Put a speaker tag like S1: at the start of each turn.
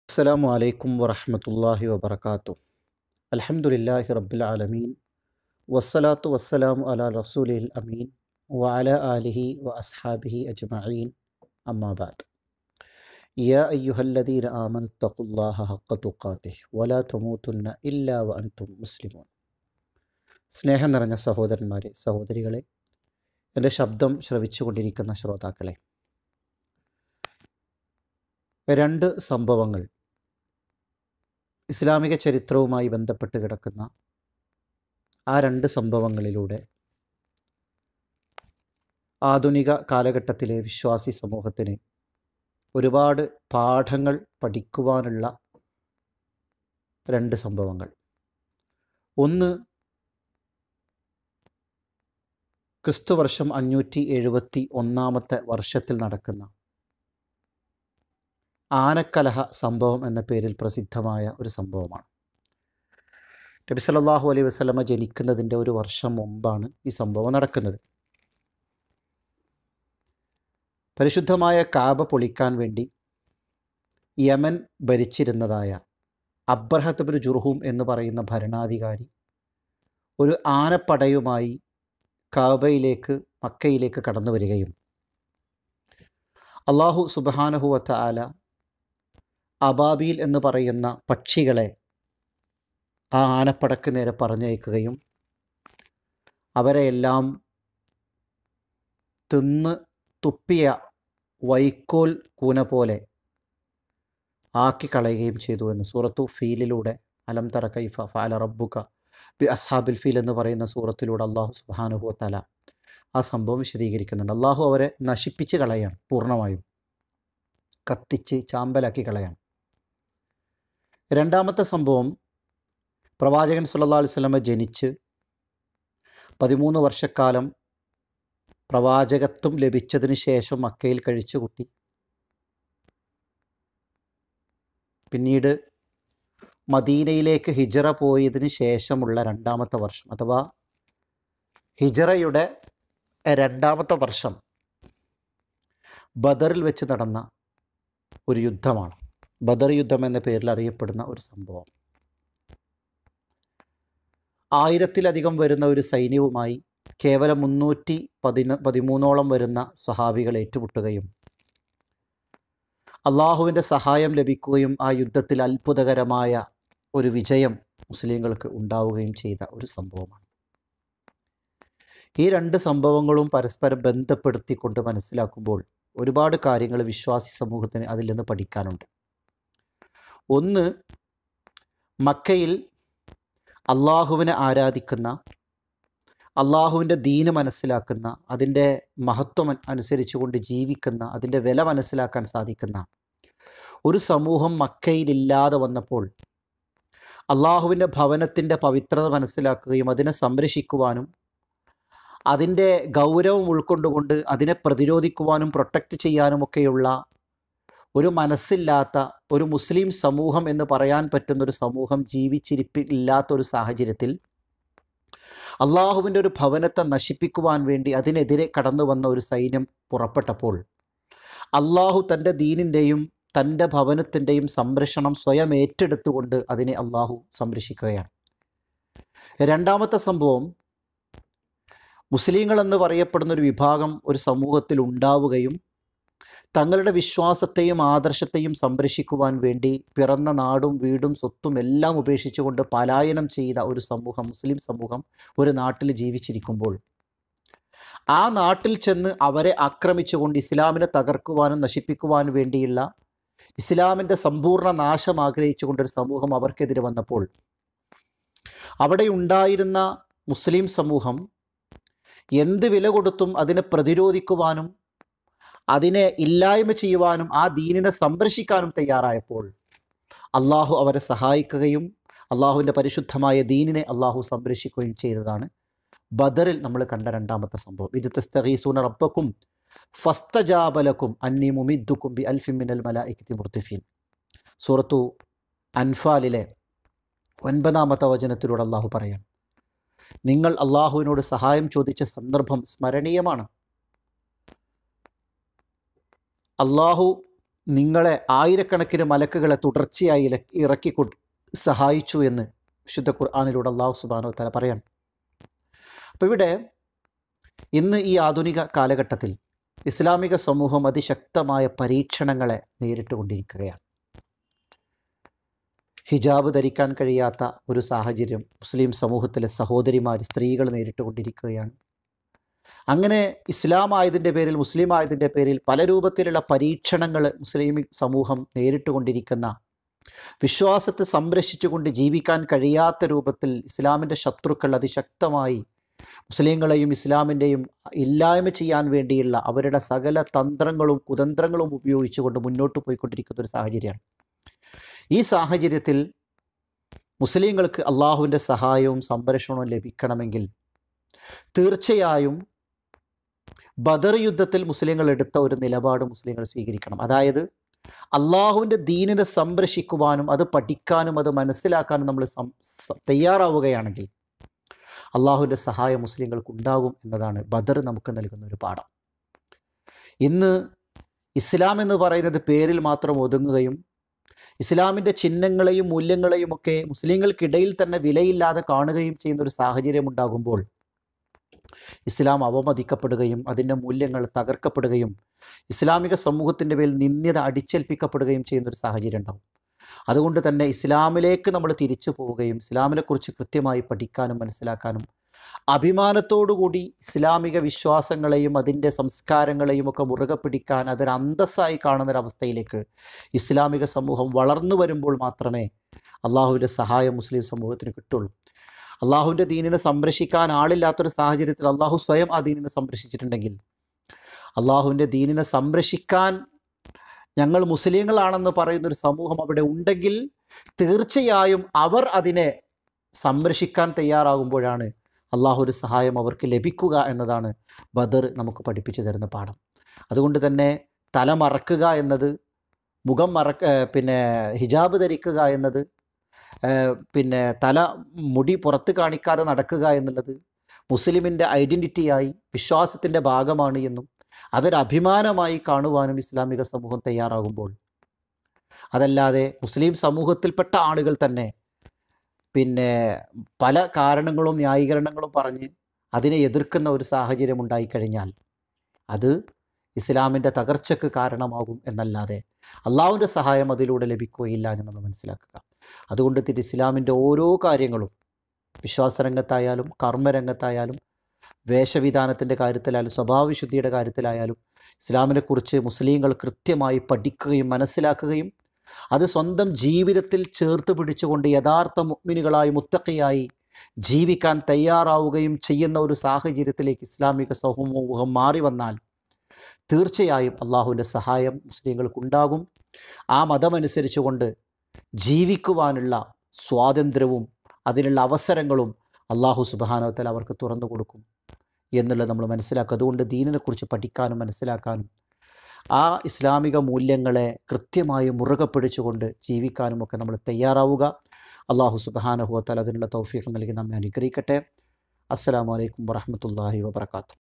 S1: السلام عليكم ورحمة الله وبركاته الحمد لله رب العالمين والصلاة والسلام على رسوله الأمين وعلى آله وأصحابه أجمعين أما بعد يا أيها الذين آمنوا اتقوا الله حق تقاته ولا تموتن إلا وأنتم مسلمون സ്നേഹം നിറഞ്ഞ സഹോദരന്മാരെ സഹോദരികളെ എൻ്റെ ശബ്ദം ശ്രവിച്ചുകൊണ്ടിരിക്കുന്ന ശ്രോതാക്കളെ രണ്ട് സംഭവങ്ങൾ ഇസ്ലാമിക ചരിത്രവുമായി ബന്ധപ്പെട്ട് കിടക്കുന്ന ആ രണ്ട് സംഭവങ്ങളിലൂടെ ആധുനിക കാലഘട്ടത്തിലെ വിശ്വാസി സമൂഹത്തിന് ഒരുപാട് പാഠങ്ങൾ പഠിക്കുവാനുള്ള രണ്ട് സംഭവങ്ങൾ ഒന്ന് ക്രിസ്തുവർഷം അഞ്ഞൂറ്റി എഴുപത്തി ഒന്നാമത്തെ വർഷത്തിൽ നടക്കുന്ന ആനക്കലഹ സംഭവം എന്ന പേരിൽ പ്രസിദ്ധമായ ഒരു സംഭവമാണ് നബി സല്ലല്ലാഹു അലൈഹി വസല്ലമ ജനിക്കുന്നതിൻ്റെ ഒരു വർഷം മുമ്പാണ് ഈ സംഭവം നടക്കുന്നത് പരിശുദ്ധമായ കാബ പൊളിക്കാൻ വേണ്ടി യമൻ ഭരിച്ചിരുന്നതായ അബ്രഹത്തബിന് ജുർഹൂം എന്ന് പറയുന്ന ഭരണാധികാരി ഒരു ആനപ്പടയുമായി കാബയിലേക്ക് മക്കയിലേക്ക് കടന്നു വരികയും അള്ളാഹു സുബാനഹുവത്ത ആല അബാബീൽ എന്ന് പറയുന്ന പക്ഷികളെ ആ ആനപ്പടക്ക് നേരെ പറഞ്ഞയക്കുകയും അവരെയെല്ലാം തിന്ന് തുപ്പിയ വൈക്കോൽ കൂന പോലെ ആക്കി കളയുകയും ചെയ്തു എന്ന് സൂറത്തു ഫീലിലൂടെ അലം തറ കൈഫ ഫാല റബ്ബുക ബി അസ്ഹാബിൽ ഫീൽ എന്ന് പറയുന്ന സൂറത്തിലൂടെ അള്ളാഹു സുബാനുഹു തല ആ സംഭവം വിശദീകരിക്കുന്നുണ്ട് അള്ളാഹു അവരെ നശിപ്പിച്ച് കളയാണ് പൂർണ്ണമായും കത്തിച്ച് ചാമ്പലാക്കി കളയാണ് രണ്ടാമത്തെ സംഭവം പ്രവാചകൻ സല്ലല്ലാഹു അലൈഹി വസല്ലമ ജനിച്ച് പതിമൂന്ന് വർഷക്കാലം പ്രവാചകത്വം ലഭിച്ചതിന് ശേഷം മക്കയിൽ കഴിച്ചുകൂട്ടി പിന്നീട് മദീനയിലേക്ക് ഹിജറ പോയതിന് ശേഷമുള്ള രണ്ടാമത്തെ വർഷം അഥവാ ഹിജറയുടെ രണ്ടാമത്തെ വർഷം ബദറിൽ വെച്ച് നടന്ന ഒരു യുദ്ധമാണ് ബദർ യുദ്ധം എന്ന പേരിൽ അറിയപ്പെടുന്ന ഒരു സംഭവം ആയിരത്തിലധികം വരുന്ന ഒരു സൈന്യവുമായി കേവലം മുന്നൂറ്റി പതിന പതിമൂന്നോളം വരുന്ന സ്വഹാബികൾ ഏറ്റുമുട്ടുകയും അള്ളാഹുവിൻ്റെ സഹായം ലഭിക്കുകയും ആ യുദ്ധത്തിൽ അത്ഭുതകരമായ ഒരു വിജയം മുസ്ലിങ്ങൾക്ക് ഉണ്ടാവുകയും ചെയ്ത ഒരു സംഭവമാണ് ഈ രണ്ട് സംഭവങ്ങളും പരസ്പരം ബന്ധപ്പെടുത്തിക്കൊണ്ട് മനസ്സിലാക്കുമ്പോൾ ഒരുപാട് കാര്യങ്ങൾ വിശ്വാസി സമൂഹത്തിന് അതിൽ നിന്ന് പഠിക്കാനുണ്ട് ഒന്ന് മക്കയിൽ അള്ളാഹുവിനെ ആരാധിക്കുന്ന അള്ളാഹുവിൻ്റെ ദീന് മനസ്സിലാക്കുന്ന അതിൻ്റെ മഹത്വം അനുസരിച്ചുകൊണ്ട് ജീവിക്കുന്ന അതിൻ്റെ വില മനസ്സിലാക്കാൻ സാധിക്കുന്ന ഒരു സമൂഹം മക്കയിലില്ലാതെ വന്നപ്പോൾ അള്ളാഹുവിൻ്റെ ഭവനത്തിൻ്റെ പവിത്രത മനസ്സിലാക്കുകയും അതിനെ സംരക്ഷിക്കുവാനും അതിൻ്റെ ഗൗരവം ഉൾക്കൊണ്ടുകൊണ്ട് അതിനെ പ്രതിരോധിക്കുവാനും പ്രൊട്ടക്റ്റ് ചെയ്യാനുമൊക്കെയുള്ള ഒരു മനസ്സില്ലാത്ത ഒരു മുസ്ലിം സമൂഹം എന്ന് പറയാൻ പറ്റുന്ന ഒരു സമൂഹം ജീവിച്ചിരിപ്പില്ലാത്ത ഒരു സാഹചര്യത്തിൽ അള്ളാഹുവിൻ്റെ ഒരു ഭവനത്തെ നശിപ്പിക്കുവാൻ വേണ്ടി അതിനെതിരെ കടന്നു വന്ന ഒരു സൈന്യം പുറപ്പെട്ടപ്പോൾ അള്ളാഹു തൻ്റെ ദീനിൻ്റെയും തൻ്റെ ഭവനത്തിൻ്റെയും സംരക്ഷണം സ്വയം ഏറ്റെടുത്തുകൊണ്ട് അതിനെ അള്ളാഹു സംരക്ഷിക്കുകയാണ് രണ്ടാമത്തെ സംഭവം മുസ്ലിങ്ങൾ എന്ന് പറയപ്പെടുന്ന ഒരു വിഭാഗം ഒരു സമൂഹത്തിൽ ഉണ്ടാവുകയും തങ്ങളുടെ വിശ്വാസത്തെയും ആദർശത്തെയും സംരക്ഷിക്കുവാൻ വേണ്ടി പിറന്ന നാടും വീടും സ്വത്തും എല്ലാം ഉപേക്ഷിച്ചുകൊണ്ട് പലായനം ചെയ്ത ഒരു സമൂഹം മുസ്ലിം സമൂഹം ഒരു നാട്ടിൽ ജീവിച്ചിരിക്കുമ്പോൾ ആ നാട്ടിൽ ചെന്ന് അവരെ ആക്രമിച്ചുകൊണ്ട് ഇസ്ലാമിനെ തകർക്കുവാനും നശിപ്പിക്കുവാനും വേണ്ടിയുള്ള ഇസ്ലാമിൻ്റെ സമ്പൂർണ്ണ നാശം ആഗ്രഹിച്ചുകൊണ്ടൊരു സമൂഹം അവർക്കെതിരെ വന്നപ്പോൾ അവിടെ ഉണ്ടായിരുന്ന മുസ്ലിം സമൂഹം എന്ത് വില കൊടുത്തും അതിനെ പ്രതിരോധിക്കുവാനും അതിനെ ഇല്ലായ്മ ചെയ്യുവാനും ആ ദീനിനെ സംരക്ഷിക്കാനും തയ്യാറായപ്പോൾ അള്ളാഹു അവരെ സഹായിക്കുകയും അള്ളാഹുവിൻ്റെ പരിശുദ്ധമായ ദീനിനെ അള്ളാഹു സംരക്ഷിക്കുകയും ചെയ്തതാണ് ബദറിൽ നമ്മൾ കണ്ട രണ്ടാമത്തെ സംഭവം ഇത് തസ്തീസൂന റബ്ബക്കും ഫസ്തജാബലക്കും അന്നി മുമിദ്ദുക്കും ബി അൽഫിമിനൽ മലായിക്കത്തി മുർത്തിഫീൻ സൂറത്തു അൻഫാലിലെ ഒൻപതാമത്തെ വചനത്തിലൂടെ അള്ളാഹു പറയാണ് നിങ്ങൾ അള്ളാഹുവിനോട് സഹായം ചോദിച്ച സന്ദർഭം സ്മരണീയമാണ് അള്ളാഹു നിങ്ങളെ ആയിരക്കണക്കിന് മലക്കുകളെ തുടർച്ചയായി ഇല- ഇറക്കിക്കൊ സഹായിച്ചു എന്ന് വിശുദ്ധ ഖുർആാനിലൂടെ അള്ളാഹു സുബാനോ തല പറയാം അപ്പോൾ ഇവിടെ ഇന്ന് ഈ ആധുനിക കാലഘട്ടത്തിൽ ഇസ്ലാമിക സമൂഹം അതിശക്തമായ പരീക്ഷണങ്ങളെ നേരിട്ടുകൊണ്ടിരിക്കുകയാണ് ഹിജാബ് ധരിക്കാൻ കഴിയാത്ത ഒരു സാഹചര്യം മുസ്ലിം സമൂഹത്തിലെ സഹോദരിമാർ സ്ത്രീകൾ നേരിട്ടുകൊണ്ടിരിക്കുകയാണ് അങ്ങനെ ഇസ്ലാം ആയതിൻ്റെ പേരിൽ മുസ്ലിം ആയതിൻ്റെ പേരിൽ പല രൂപത്തിലുള്ള പരീക്ഷണങ്ങൾ മുസ്ലിം സമൂഹം നേരിട്ടുകൊണ്ടിരിക്കുന്ന വിശ്വാസത്തെ സംരക്ഷിച്ചുകൊണ്ട് ജീവിക്കാൻ കഴിയാത്ത രൂപത്തിൽ ഇസ്ലാമിൻ്റെ ശത്രുക്കൾ അതിശക്തമായി മുസ്ലിങ്ങളെയും ഇസ്ലാമിൻ്റെയും ഇല്ലായ്മ ചെയ്യാൻ വേണ്ടിയുള്ള അവരുടെ സകല തന്ത്രങ്ങളും കുതന്ത്രങ്ങളും ഉപയോഗിച്ചുകൊണ്ട് മുന്നോട്ട് പോയിക്കൊണ്ടിരിക്കുന്ന ഒരു സാഹചര്യമാണ് ഈ സാഹചര്യത്തിൽ മുസ്ലിങ്ങൾക്ക് അള്ളാഹുവിൻ്റെ സഹായവും സംരക്ഷണവും ലഭിക്കണമെങ്കിൽ തീർച്ചയായും ബദർ യുദ്ധത്തിൽ മുസ്ലിങ്ങൾ എടുത്ത ഒരു നിലപാട് മുസ്ലിങ്ങൾ സ്വീകരിക്കണം അതായത് അള്ളാഹുവിൻ്റെ ദീനിനെ സംരക്ഷിക്കുവാനും അത് പഠിക്കാനും അത് മനസ്സിലാക്കാനും നമ്മൾ സം സ- തയ്യാറാവുകയാണെങ്കിൽ അള്ളാഹുവിൻ്റെ സഹായം മുസ്ലിങ്ങൾക്ക് ഉണ്ടാകും എന്നതാണ് ബദർ നമുക്ക് നൽകുന്ന ഒരു പാഠം ഇന്ന് ഇസ്ലാം എന്ന് പറയുന്നത് പേരിൽ മാത്രം ഒതുങ്ങുകയും ഇസ്ലാമിൻ്റെ ചിഹ്നങ്ങളെയും മൂല്യങ്ങളെയും ഒക്കെ മുസ്ലിങ്ങൾക്കിടയിൽ തന്നെ വിലയില്ലാതെ കാണുകയും ചെയ്യുന്ന ഒരു സാഹചര്യം ഉണ്ടാകുമ്പോൾ ഇസ്ലാം അവമതിക്കപ്പെടുകയും അതിൻ്റെ മൂല്യങ്ങൾ തകർക്കപ്പെടുകയും ഇസ്ലാമിക സമൂഹത്തിൻ്റെ മേൽ നിന്ദ്യത അടിച്ചേൽപ്പിക്കപ്പെടുകയും ചെയ്യുന്ന ഒരു സാഹചര്യം ഉണ്ടാവും അതുകൊണ്ട് തന്നെ ഇസ്ലാമിലേക്ക് നമ്മൾ തിരിച്ചു പോവുകയും ഇസ്ലാമിനെക്കുറിച്ച് കൃത്യമായി പഠിക്കാനും മനസ്സിലാക്കാനും അഭിമാനത്തോടുകൂടി ഇസ്ലാമിക വിശ്വാസങ്ങളെയും അതിൻ്റെ സംസ്കാരങ്ങളെയും ഒക്കെ മുറുകെ പിടിക്കാൻ അതൊരു അന്തസ്സായി കാണുന്നൊരവസ്ഥയിലേക്ക് ഇസ്ലാമിക സമൂഹം വളർന്നു വരുമ്പോൾ മാത്രമേ അള്ളാഹുവിൻ്റെ സഹായം മുസ്ലിം സമൂഹത്തിന് കിട്ടുള്ളൂ അള്ളാഹുവിൻ്റെ ദീനിനെ സംരക്ഷിക്കാൻ ആളില്ലാത്തൊരു സാഹചര്യത്തിൽ അള്ളാഹു സ്വയം ആ ദീനിനെ സംരക്ഷിച്ചിട്ടുണ്ടെങ്കിൽ അള്ളാഹുവിൻ്റെ ദീനിനെ സംരക്ഷിക്കാൻ ഞങ്ങൾ മുസ്ലിങ്ങളാണെന്ന് പറയുന്ന ഒരു സമൂഹം അവിടെ ഉണ്ടെങ്കിൽ തീർച്ചയായും അവർ അതിനെ സംരക്ഷിക്കാൻ തയ്യാറാകുമ്പോഴാണ് അള്ളാഹു ഒരു സഹായം അവർക്ക് ലഭിക്കുക എന്നതാണ് ബദർ നമുക്ക് പഠിപ്പിച്ചു തരുന്ന പാഠം അതുകൊണ്ട് തന്നെ തല മറക്കുക എന്നത് മുഖം മറക്ക ഏഹ് പിന്നെ ഹിജാബ് ധരിക്കുക എന്നത് ഏഹ് പിന്നെ തല മുടി പുറത്ത് കാണിക്കാതെ നടക്കുക എന്നുള്ളത് മുസ്ലിമിൻ്റെ ഐഡൻറ്റിറ്റിയായി വിശ്വാസത്തിൻ്റെ ഭാഗമാണ് എന്നും അതൊരു അഭിമാനമായി കാണുവാനും ഇസ്ലാമിക സമൂഹം തയ്യാറാകുമ്പോൾ അതല്ലാതെ മുസ്ലിം സമൂഹത്തിൽപ്പെട്ട ആളുകൾ തന്നെ പിന്നെ പല കാരണങ്ങളും ന്യായീകരണങ്ങളും പറഞ്ഞ് അതിനെ എതിർക്കുന്ന ഒരു സാഹചര്യം ഉണ്ടായിക്കഴിഞ്ഞാൽ അത് ഇസ്ലാമിൻ്റെ തകർച്ചയ്ക്ക് കാരണമാകും എന്നല്ലാതെ അള്ളാഹുവിൻ്റെ സഹായം അതിലൂടെ ലഭിക്കുകയില്ല എന്ന് നമ്മൾ മനസ്സിലാക്കുക അതുകൊണ്ട് തന്നെ ഇസ്ലാമിൻ്റെ ഓരോ കാര്യങ്ങളും വിശ്വാസരംഗത്തായാലും കർമ്മരംഗത്തായാലും വേഷവിധാനത്തിൻ്റെ കാര്യത്തിലായാലും സ്വഭാവവിശുദ്ധിയുടെ കാര്യത്തിലായാലും ഇസ്ലാമിനെക്കുറിച്ച് മുസ്ലിങ്ങൾ കൃത്യമായി പഠിക്കുകയും മനസ്സിലാക്കുകയും അത് സ്വന്തം ജീവിതത്തിൽ ചേർത്ത് പിടിച്ചുകൊണ്ട് യഥാർത്ഥ മുഗ്മിനുകളായി മുത്തക്കയായി ജീവിക്കാൻ തയ്യാറാവുകയും ചെയ്യുന്ന ഒരു സാഹചര്യത്തിലേക്ക് ഇസ്ലാമിക സമൂഹം മാറി വന്നാൽ തീർച്ചയായും അള്ളാഹുവിൻ്റെ സഹായം മുസ്ലിങ്ങൾക്കുണ്ടാകും ആ മതമനുസരിച്ചുകൊണ്ട് ജീവിക്കുവാനുള്ള സ്വാതന്ത്ര്യവും അതിനുള്ള അവസരങ്ങളും അള്ളാഹു സുബാനോത്തൽ അവർക്ക് തുറന്നു കൊടുക്കും എന്നുള്ളത് നമ്മൾ മനസ്സിലാക്കുക അതുകൊണ്ട് ദീനിനെക്കുറിച്ച് പഠിക്കാനും മനസ്സിലാക്കാനും ആ ഇസ്ലാമിക മൂല്യങ്ങളെ കൃത്യമായി മുറുകെ പിടിച്ചുകൊണ്ട് ജീവിക്കാനും ഒക്കെ നമ്മൾ തയ്യാറാവുക അള്ളാഹു സുബാനഹുവത്താൽ അതിനുള്ള തൗഫീഖ് നൽകി നമ്മെ അനുഗ്രഹിക്കട്ടെ അസ്സലാമു അലൈക്കും വറഹമത്തല്ലാഹി വബർക്കാത്തു